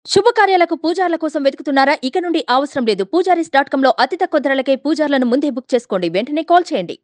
శుభకార్యాలకు పూజార్ల కోసం వెతుకుతున్నారా ఇక నుండి అవసరం లేదు పూజారీస్ డాట్ కాంలో అతి తక్కువ ధరలకే పూజార్లను ముందే బుక్ చేసుకోండి వెంటనే కాల్ చేయండి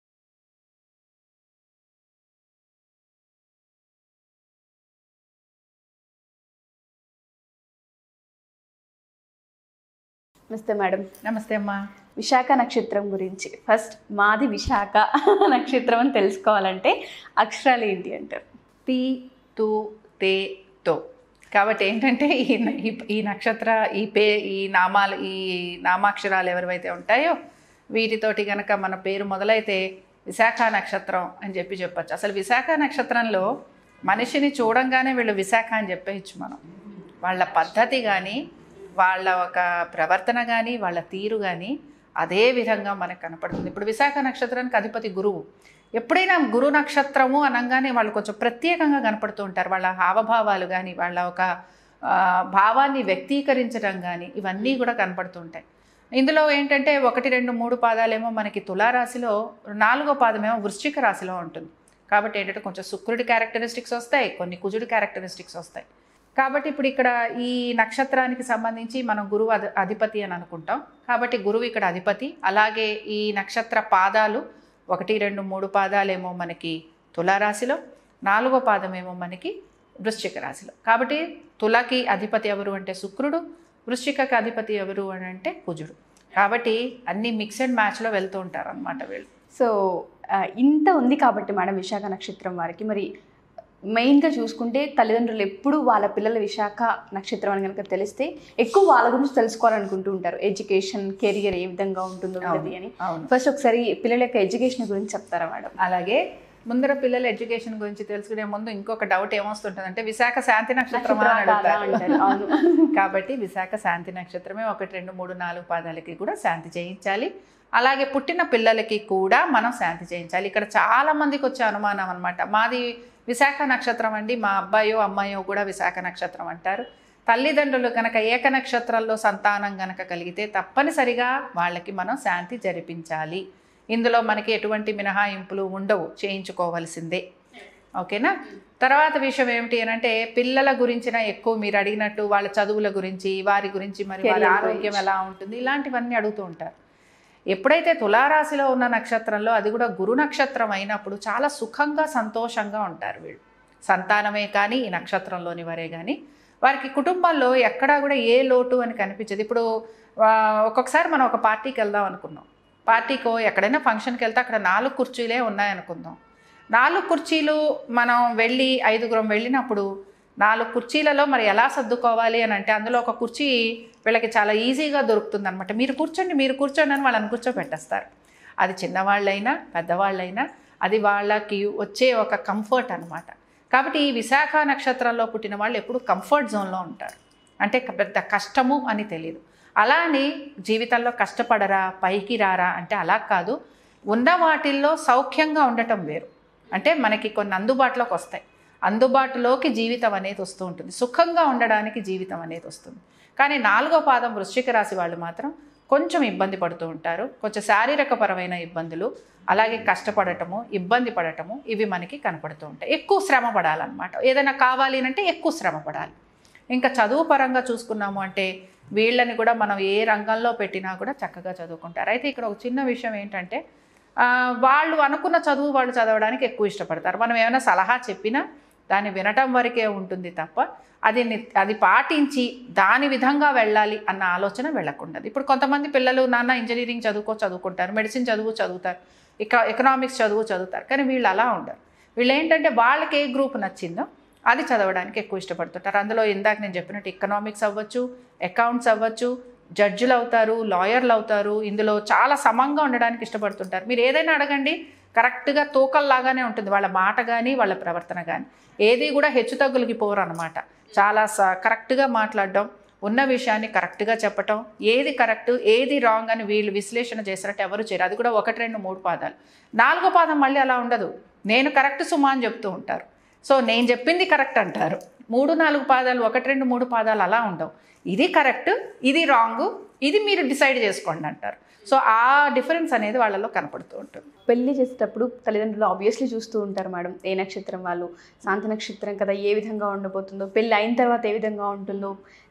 నమస్తే మేడం నమస్తే అమ్మా విశాఖ నక్షత్రం గురించి ఫస్ట్ మాది విశాఖ నక్షత్రం అని తెలుసుకోవాలంటే అక్షరాలు ఏంటి అంటారు తి తు తే తో కాబట్టి ఏంటంటే ఈ న- ఈ- ఈ నక్షత్ర ఈ పే ఈ నామాలు ఈ నామాక్షరాలు ఎవరివైతే ఉంటాయో వీటితోటి గనక మన పేరు మొదలైతే విశాఖ నక్షత్రం అని చెప్పి చెప్పచ్చు అసలు విశాఖ నక్షత్రంలో మనిషిని చూడంగానే వీళ్ళు విశాఖ అని చెప్పేయచ్చు మనం వాళ్ళ పద్ధతి కానీ వాళ్ళ ఒక ప్రవర్తన కానీ వాళ్ళ తీరు కానీ అదే విధంగా మనకు కనపడుతుంది ఇప్పుడు విశాఖ నక్షత్రానికి అధిపతి గురువు ఎప్పుడైనా గురు నక్షత్రము అనగానే వాళ్ళు కొంచెం ప్రత్యేకంగా కనపడుతూ ఉంటారు వాళ్ళ హావభావాలు కానీ వాళ్ళ ఒక ఆ, భావాన్ని వ్యక్తీకరించడం కానీ ఇవన్నీ కూడా కనపడుతూ ఉంటాయి ఇందులో ఏంటంటే ఒకటి రెండు మూడు పాదాలేమో మనకి తులారాశిలో నాలుగో పాదమేమో వృశ్చిక రాశిలో ఉంటుంది కాబట్టి ఏంటంటే కొంచెం శుక్రుడి క్యారెక్టరిస్టిక్స్ వస్తాయి కొన్ని కుజుడి క్యారెక్టరిస్టిక్స్ వస్తాయి కాబట్టి ఇప్పుడు ఇక్కడ ఈ నక్షత్రానికి సంబంధించి మనం గురువు అధి అధిపతి అని అనుకుంటాం కాబట్టి గురువు ఇక్కడ అధిపతి అలాగే ఈ నక్షత్ర పాదాలు ఒకటి రెండు మూడు పాదాలేమో మనకి తులారాశిలో నాలుగో పాదమేమో మనకి వృశ్చిక రాశిలో కాబట్టి తులకి అధిపతి ఎవరు అంటే శుక్రుడు వృశ్చికకి అధిపతి ఎవరు అని అంటే కుజుడు కాబట్టి అన్ని మిక్స్ అండ్ మ్యాచ్లో వెళ్తూ ఉంటారు అనమాట వీళ్ళు సో ఆ, ఇంత ఉంది కాబట్టి మేడం విశాఖ నక్షత్రం వారికి మరి మెయిన్గా చూసుకుంటే తల్లిదండ్రులు ఎప్పుడు వాళ్ళ పిల్లల విశాఖ నక్షత్రం అని కనుక తెలిస్తే ఎక్కువ వాళ్ళ గురించి తెలుసుకోవాలనుకుంటూ ఉంటారు ఎడ్యుకేషన్ కెరియర్ ఏ విధంగా ఉంటుందో వీళ్ళది అని అవును ఫస్ట్ ఒకసారి పిల్లల యొక్క ఎడ్యుకేషన్ గురించి చెప్తారా మేడం అలాగే ముందర పిల్లల ఎడ్యుకేషన్ గురించి తెలుసుకునే ముందు ఇంకొక డౌట్ ఏమొస్తుంటుందంటే విశాఖ శాంతి నక్షత్రమా అని నక్షత్రం కాదా అడుగుతారు అంటారు. అవును. కాబట్టి విశాఖ శాంతి నక్షత్రమే ఒకటి రెండు మూడు నాలుగు పాదాలకి కూడా శాంతి చేయించాలి అలాగే పుట్టిన పిల్లలకి కూడా మనం శాంతి చేయించాలి ఇక్కడ చాలా మందికి వచ్చే అనుమానం అనమాట మాది విశాఖ నక్షత్రం అండి మా అబ్బాయో అమ్మాయో కూడా విశాఖ నక్షత్రం అంటారు తల్లిదండ్రులు కనుక ఏక నక్షత్రంలో సంతానం కనుక కలిగితే తప్పనిసరిగా వాళ్ళకి మనం శాంతి జరిపించాలి ఇందులో మనకి ఎటువంటి మినహాయింపులు ఉండవు చేయించుకోవాల్సిందే ఓకేనా తర్వాత విషయం ఏమిటి అని అంటే పిల్లల గురించిన ఎక్కువ మీరు అడిగినట్టు వాళ్ళ చదువుల గురించి వారి గురించి మరి వారి Career ఆరోగ్యం గురించి. ఎలా ఉంటుంది ఇలాంటివన్నీ అడుగుతూ ఉంటారు ఎప్పుడైతే తులారాశిలో ఉన్న నక్షత్రంలో అది కూడా గురు నక్షత్రం అయినప్పుడు చాలా సుఖంగా సంతోషంగా ఉంటారు వీళ్ళు సంతానమే కానీ ఈ నక్షత్రంలోని వారే కానీ వారికి కుటుంబంలో ఎక్కడా కూడా ఏ లోటు అని కనిపించదు ఇప్పుడు ఆ, ఒక్కొక్కసారి మనం ఒక పార్టీకి వెళ్దాం అనుకున్నాం పార్టీకో ఎక్కడైనా ఫంక్షన్కి వెళ్తే అక్కడ నాలుగు కుర్చీలే ఉన్నాయనుకుందాం నాలుగు కుర్చీలు మనం వెళ్ళి ఐదుగురం వెళ్ళినప్పుడు నాలుగు కుర్చీలలో మరి ఎలా సర్దుకోవాలి అని అంటే అందులో ఒక కుర్చీ వీళ్ళకి చాలా ఈజీగా దొరుకుతుంది అనమాట మీరు కూర్చోండి మీరు కూర్చోండి అని వాళ్ళని కూర్చోబెట్టేస్తారు అది చిన్నవాళ్ళైనా పెద్దవాళ్ళైనా అది వాళ్ళకి వచ్చే ఒక కంఫర్ట్ అనమాట కాబట్టి ఈ విశాఖ నక్షత్రంలో పుట్టిన వాళ్ళు ఎప్పుడు కంఫర్ట్ జోన్లో ఉంటారు అంటే క- పెద్ద కష్టము అని తెలియదు అలా అని జీవితంలో కష్టపడరా పైకి రారా అంటే అలా కాదు ఉన్న వాటిల్లో సౌఖ్యంగా ఉండటం వేరు అంటే మనకి కొన్ని అందుబాటులోకి వస్తాయి అందుబాటులోకి జీవితం అనేది వస్తూ ఉంటుంది సుఖంగా ఉండడానికి జీవితం అనేది వస్తుంది కానీ నాలుగో పాదం వృశ్చిక రాశి వాళ్ళు మాత్రం కొంచెం ఇబ్బంది పడుతూ ఉంటారు కొంచెం శారీరకపరమైన ఇబ్బందులు అలాగే కష్టపడటము ఇబ్బంది పడటము ఇవి మనకి కనపడుతూ ఉంటాయి ఎక్కువ శ్రమ పడాలన్నమాట ఏదైనా కావాలి అంటే ఎక్కువ శ్రమ పడాలి ఇంకా చదువు పరంగా చూసుకున్నాము అంటే వీళ్ళని కూడా మనం ఏ రంగంలో పెట్టినా కూడా చక్కగా చదువుకుంటారు అయితే ఇక్కడ ఒక చిన్న విషయం ఏంటంటే ఆ, వాళ్ళు అనుకున్న చదువు వాళ్ళు చదవడానికి ఎక్కువ ఇష్టపడతారు మనం ఏమైనా సలహా చెప్పినా దాన్ని వినటం వరకే ఉంటుంది తప్ప అది ని- అది పాటించి దాని విధంగా వెళ్ళాలి అన్న ఆలోచన వెళ్ళకుండదు ఇప్పుడు కొంతమంది పిల్లలు నాన్న ఇంజనీరింగ్ చదువుకో చదువుకుంటారు మెడిసిన్ చదువు చదువుతారు ఇక ఎకనామిక్స్ చదువు చదువుతారు కానీ వీళ్ళు అలా ఉండరు వీళ్ళు ఏంటంటే వాళ్ళకి ఏ గ్రూప్ నచ్చిందో అది చదవడానికి ఎక్కువ ఇష్టపడుతుంటారు అందులో ఇందాక నేను చెప్పినట్టు ఎకనామిక్స్ అవ్వచ్చు అకౌంట్స్ అవ్వచ్చు జడ్జిలు అవుతారు లాయర్లు అవుతారు ఇందులో చాలా సమంగా ఉండడానికి ఇష్టపడుతుంటారు మీరు ఏదైనా అడగండి కరెక్ట్గా తూకల్లాగానే ఉంటుంది వాళ్ళ మాట కానీ వాళ్ళ ప్రవర్తన కానీ ఏది కూడా హెచ్చుతగ్గులకి పోరు అనమాట చాలా స కరెక్ట్గా మాట్లాడడం ఉన్న విషయాన్ని కరెక్ట్గా చెప్పటం ఏది కరెక్ట్ ఏది రాంగ్ అని వీళ్ళు విశ్లేషణ చేసినట్టు ఎవరు చేయరు అది కూడా ఒకటి రెండు మూడు పాదాలు నాలుగో పాదం మళ్ళీ అలా ఉండదు నేను కరెక్ట్ సుమా అని చెప్తూ ఉంటారు సో నేను చెప్పింది కరెక్ట్ అంటారు మూడు నాలుగు పాదాలు ఒకటి రెండు మూడు పాదాలు అలా ఉండవు ఇది కరెక్ట్ ఇది రాంగ్ ఇది మీరు డిసైడ్ చేసుకోండి అంటారు సో ఆ డిఫరెన్స్ అనేది వాళ్ళలో కనపడుతూ ఉంటుంది పెళ్లి చేసేటప్పుడు తల్లిదండ్రులు ఆబ్వియస్లీ చూస్తూ ఉంటారు మేడం ఏ నక్షత్రం వాళ్ళు శాంతి నక్షత్రం కదా ఏ విధంగా ఉండబోతుందో పెళ్ళి అయిన తర్వాత ఏ విధంగా ఉంటుందో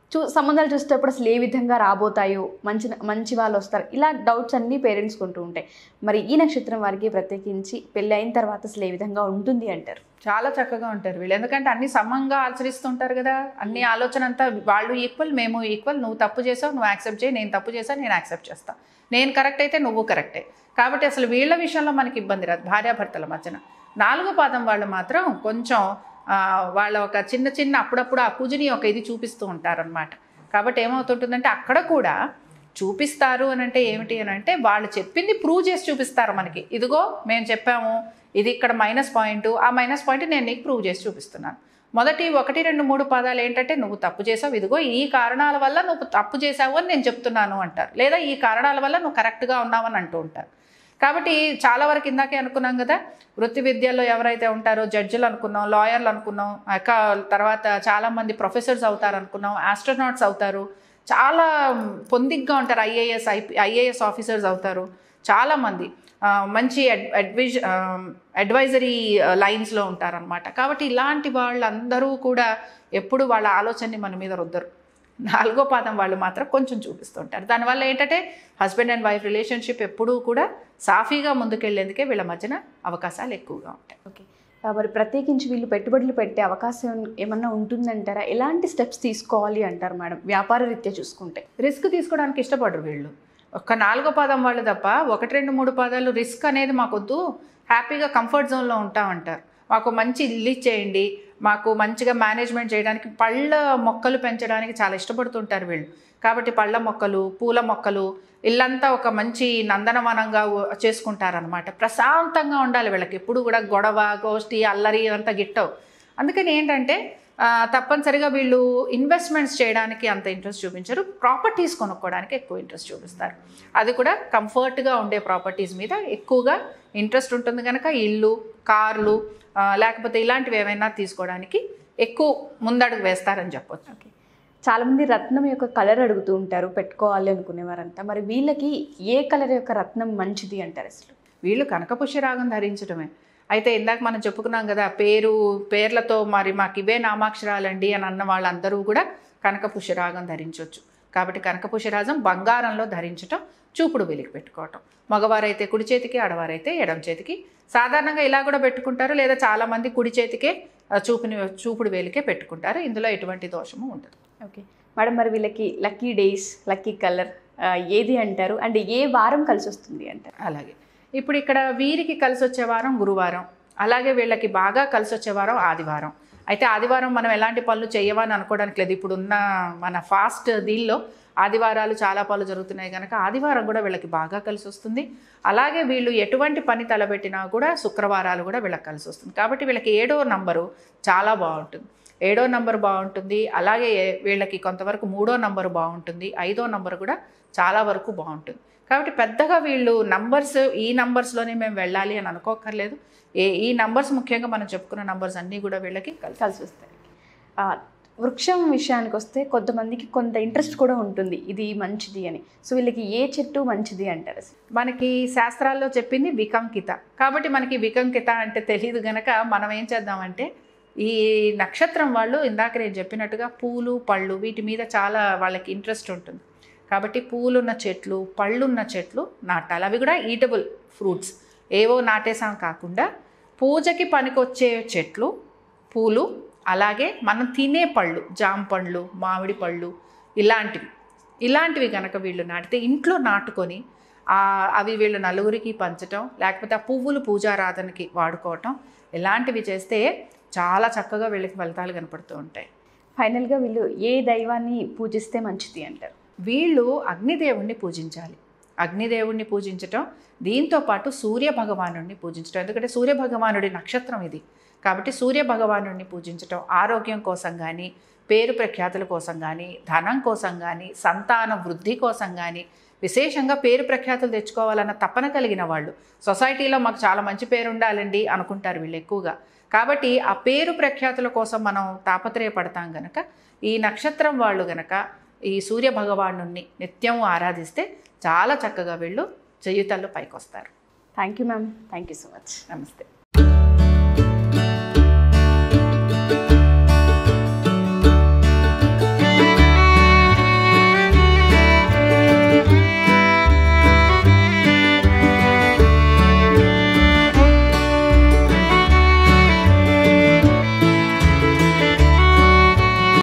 చూ సంబంధాలు చూసేటప్పుడు అసలు ఏ విధంగా రాబోతాయో మంచి మంచి వాళ్ళు వస్తారు ఇలా డౌట్స్ అన్నీ పేరెంట్స్ కొంటూ ఉంటాయి మరి ఈ నక్షత్రం వారికి ప్రత్యేకించి పెళ్ళి అయిన తర్వాత అసలు ఏ విధంగా ఉంటుంది అంటారు చాలా చక్కగా ఉంటారు వీళ్ళు ఎందుకంటే అన్ని సమంగా ఆచరిస్తుంటారు కదా అన్ని ఆలోచన అంతా వాళ్ళు ఈక్వల్ మేము ఈక్వల్ నువ్వు తప్పు చేసావు నువ్వు యాక్సెప్ట్ చేయి నేను తప్పు చేసావు నేను యాక్సెప్ట్ చేస్తా నేను కరెక్ట్ అయితే నువ్వు కరెక్టే కాబట్టి అసలు వీళ్ళ విషయంలో మనకి ఇబ్బంది రాదు భార్యాభర్తల మధ్యన నాలుగో పాదం వాళ్ళు మాత్రం కొంచెం ఆ, వాళ్ళ ఒక చిన్న చిన్న అప్పుడప్పుడు ఆ కుజుని ఒక ఇది చూపిస్తూ ఉంటారనమాట కాబట్టి ఏమవుతుంటుందంటే అక్కడ కూడా చూపిస్తారు అని అంటే ఏమిటి అని అంటే వాళ్ళు చెప్పింది ప్రూవ్ చేసి చూపిస్తారు మనకి ఇదిగో మేము చెప్పాము ఇది ఇక్కడ మైనస్ పాయింట్ ఆ మైనస్ పాయింట్ నేను నీకు ప్రూవ్ చేసి చూపిస్తున్నాను మొదటి ఒకటి రెండు మూడు పదాలు ఏంటంటే నువ్వు తప్పు చేసావు ఇదిగో ఈ కారణాల వల్ల నువ్వు తప్పు చేసావు అని నేను చెప్తున్నాను అంటారు లేదా ఈ కారణాల వల్ల నువ్వు కరెక్ట్గా ఉన్నావని అంటూ ఉంటారు కాబట్టి చాలా వరకు ఇందాకే అనుకున్నాం కదా వృత్తి విద్యల్లో ఎవరైతే ఉంటారో జడ్జిలు అనుకున్నాం లాయర్లు అనుకున్నాం అక్క తర్వాత చాలామంది ప్రొఫెసర్స్ అవుతారు అనుకున్నాం ఆస్ట్రోనాట్స్ అవుతారు చాలా పొందిగ్గా ఉంటారు ఐఏఎస్ ఐపీ ఐఏఎస్ ఆఫీసర్స్ అవుతారు చాలామంది ఆ, మంచి అడ్ అడ్వైజ్ అడ్వైజరీ లైన్స్లో ఉంటారనమాట కాబట్టి ఇలాంటి వాళ్ళందరూ కూడా ఎప్పుడు వాళ్ళ ఆలోచనని మన మీద రుద్దరు నాలుగో పాదం వాళ్ళు మాత్రం కొంచెం చూపిస్తుంటారు దానివల్ల ఏంటంటే హస్బెండ్ అండ్ వైఫ్ రిలేషన్షిప్ ఎప్పుడూ కూడా సాఫీగా ముందుకెళ్లేందుకే వీళ్ళ మధ్యన అవకాశాలు ఎక్కువగా ఉంటాయి ఓకే ఆ, మరి ప్రత్యేకించి వీళ్ళు పెట్టుబడులు పెట్టే అవకాశం ఏమన్నా ఉంటుందంటారా ఎలాంటి స్టెప్స్ తీసుకోవాలి అంటారు మేడం వ్యాపార రీత్యా చూసుకుంటే రిస్క్ తీసుకోవడానికి ఇష్టపడరు వీళ్ళు ఒక్క నాలుగో పాదం వాళ్ళు తప్ప ఒకటి రెండు మూడు పాదాలు రిస్క్ అనేది మాకొద్దు హ్యాపీగా కంఫర్ట్ జోన్లో ఉంటామంటారు మాకు మంచి ఇల్లు ఇచ్చేయండి మాకు మంచిగా మేనేజ్మెంట్ చేయడానికి పళ్ళ మొక్కలు పెంచడానికి చాలా ఇష్టపడుతుంటారు వీళ్ళు కాబట్టి పళ్ళ మొక్కలు పూల మొక్కలు ఇల్లంతా ఒక మంచి నందనవనంగా ఉ- చేసుకుంటారనమాట ప్రశాంతంగా ఉండాలి వీళ్ళకి ఎప్పుడు కూడా గొడవ గోష్ఠి అల్లరి అంతా గిట్టవు అందుకని ఏంటంటే ఆ, తప్పనిసరిగా వీళ్ళు ఇన్వెస్ట్మెంట్స్ చేయడానికి అంత ఇంట్రెస్ట్ చూపించరు ప్రాపర్టీస్ కొనుక్కోవడానికి ఎక్కువ ఇంట్రెస్ట్ చూపిస్తారు అది కూడా కంఫర్ట్గా ఉండే ప్రాపర్టీస్ మీద ఎక్కువగా ఇంట్రెస్ట్ ఉంటుంది కనుక ఇల్లు కార్లు ఆ, లేకపోతే ఇలాంటివి ఏమైనా తీసుకోవడానికి ఎక్కువ ముందడుగు వేస్తారని చెప్పొచ్చు ఓకే చాలామంది రత్నం యొక్క కలర్ అడుగుతూ ఉంటారు పెట్టుకోవాలి అనుకునేవారంతా మరి వీళ్ళకి ఏ కలర్ యొక్క రత్నం మంచిది అంటారు అసలు వీళ్ళు కనకపుష్యరాగం ధరించడమే అయితే ఇందాక మనం చెప్పుకున్నాం కదా పేరు పేర్లతో మరి మాకు ఇవే నామాక్షరాలండి అని అన్న వాళ్ళందరూ కూడా కనకపుష్యరాగం ధరించవచ్చు కాబట్టి కనకపుష్యరాజం బంగారంలో ధరించటం చూపుడు వెలికి పెట్టుకోవటం మగవారైతే కుడి చేతికి ఆడవారైతే ఎడం చేతికి సాధారణంగా ఇలా కూడా పెట్టుకుంటారు లేదా చాలామంది కుడి చేతికే ఆ, చూపుని చూపుడు వేలికే పెట్టుకుంటారు ఇందులో ఎటువంటి దోషము ఉండదు ఓకే మేడం మరి వీళ్ళకి లక్కీ డేస్ లక్కీ కలర్ ఏది అంటారు అండ్ ఏ వారం కలిసి వస్తుంది అంటారు అలాగే ఇప్పుడు ఇక్కడ వీరికి కలిసి వచ్చే వారం గురువారం అలాగే వీళ్ళకి బాగా కలిసి వచ్చే వారం ఆదివారం అయితే ఆదివారం మనం ఎలాంటి పనులు చేయవని అనుకోవడానికి లేదు ఇప్పుడున్న మన ఫాస్ట్ దీనిలో ఆదివారాలు చాలా పనులు జరుగుతున్నాయి కనుక ఆదివారం కూడా వీళ్ళకి బాగా కలిసి వస్తుంది అలాగే వీళ్ళు ఎటువంటి పని తలబెట్టినా కూడా శుక్రవారాలు కూడా వీళ్ళకి కలిసి వస్తుంది కాబట్టి వీళ్ళకి ఏడో నంబరు చాలా బాగుంటుంది ఏడో నంబర్ బాగుంటుంది అలాగే వీళ్ళకి కొంతవరకు మూడో నంబరు బాగుంటుంది ఐదో నంబర్ కూడా చాలా వరకు బాగుంటుంది కాబట్టి పెద్దగా వీళ్ళు నంబర్స్ ఈ నంబర్స్లోనే మేము వెళ్ళాలి అని అనుకోకర్లేదు ఏ ఈ నంబర్స్ ముఖ్యంగా మనం చెప్పుకున్న నంబర్స్ అన్నీ కూడా వీళ్ళకి కలిసి కలిసి వస్తాయి ఆ, వృక్షం విషయానికి వస్తే కొంతమందికి కొంత ఇంట్రెస్ట్ కూడా ఉంటుంది ఇది మంచిది అని సో వీళ్ళకి ఏ చెట్టు మంచిది అంటారు అసలు మనకి శాస్త్రాల్లో చెప్పింది వికంకిత కాబట్టి మనకి వికంకిత అంటే తెలియదు గనక మనం ఏం చేద్దామంటే ఈ నక్షత్రం వాళ్ళు ఇందాక నేను చెప్పినట్టుగా పూలు పళ్ళు వీటి మీద చాలా వాళ్ళకి ఇంట్రెస్ట్ ఉంటుంది కాబట్టి పూలున్న చెట్లు పళ్ళున్న చెట్లు నాటాలి అవి కూడా ఈటబుల్ ఫ్రూట్స్ ఏవో నాటేసాం కాకుండా పూజకి పనికొచ్చే చెట్లు పూలు అలాగే మనం తినే పళ్ళు జామ పండ్లు మామిడి పళ్ళు ఇలాంటివి ఇలాంటివి కనుక వీళ్ళు నాటితే ఇంట్లో నాటుకొని ఆ, అవి వీళ్ళు నలుగురికి పంచటం లేకపోతే ఆ పువ్వులు పూజారాధనకి వాడుకోవటం ఇలాంటివి చేస్తే చాలా చక్కగా వీళ్ళకి ఫలితాలు కనపడుతూ ఉంటాయి ఫైనల్గా వీళ్ళు ఏ దైవాన్ని పూజిస్తే మంచిది అంటారు వీళ్ళు అగ్నిదేవుణ్ణి పూజించాలి అగ్నిదేవుణ్ణి పూజించటం దీంతో పాటు సూర్య భగవానుడిని పూజించటం ఎందుకంటే సూర్య భగవానుడి నక్షత్రం ఇది కాబట్టి సూర్య భగవానుడిని పూజించటం ఆరోగ్యం కోసం కానీ పేరు ప్రఖ్యాతుల కోసం కానీ ధనం కోసం కానీ సంతాన వృద్ధి కోసం కానీ విశేషంగా పేరు ప్రఖ్యాతులు తెచ్చుకోవాలన్న తపన కలిగిన వాళ్ళు సొసైటీలో మాకు చాలా మంచి పేరు ఉండాలండి అనుకుంటారు వీళ్ళు ఎక్కువగా కాబట్టి ఆ పేరు ప్రఖ్యాతుల కోసం మనం తాపత్రయపడతాం గనక ఈ నక్షత్రం వాళ్ళు గనక ఈ సూర్య భగవాను నిత్యం ఆరాధిస్తే చాలా చక్కగా వీళ్ళు జీవితాల్లో పైకి వస్తారు thank you ma'am thank you so much నమస్తే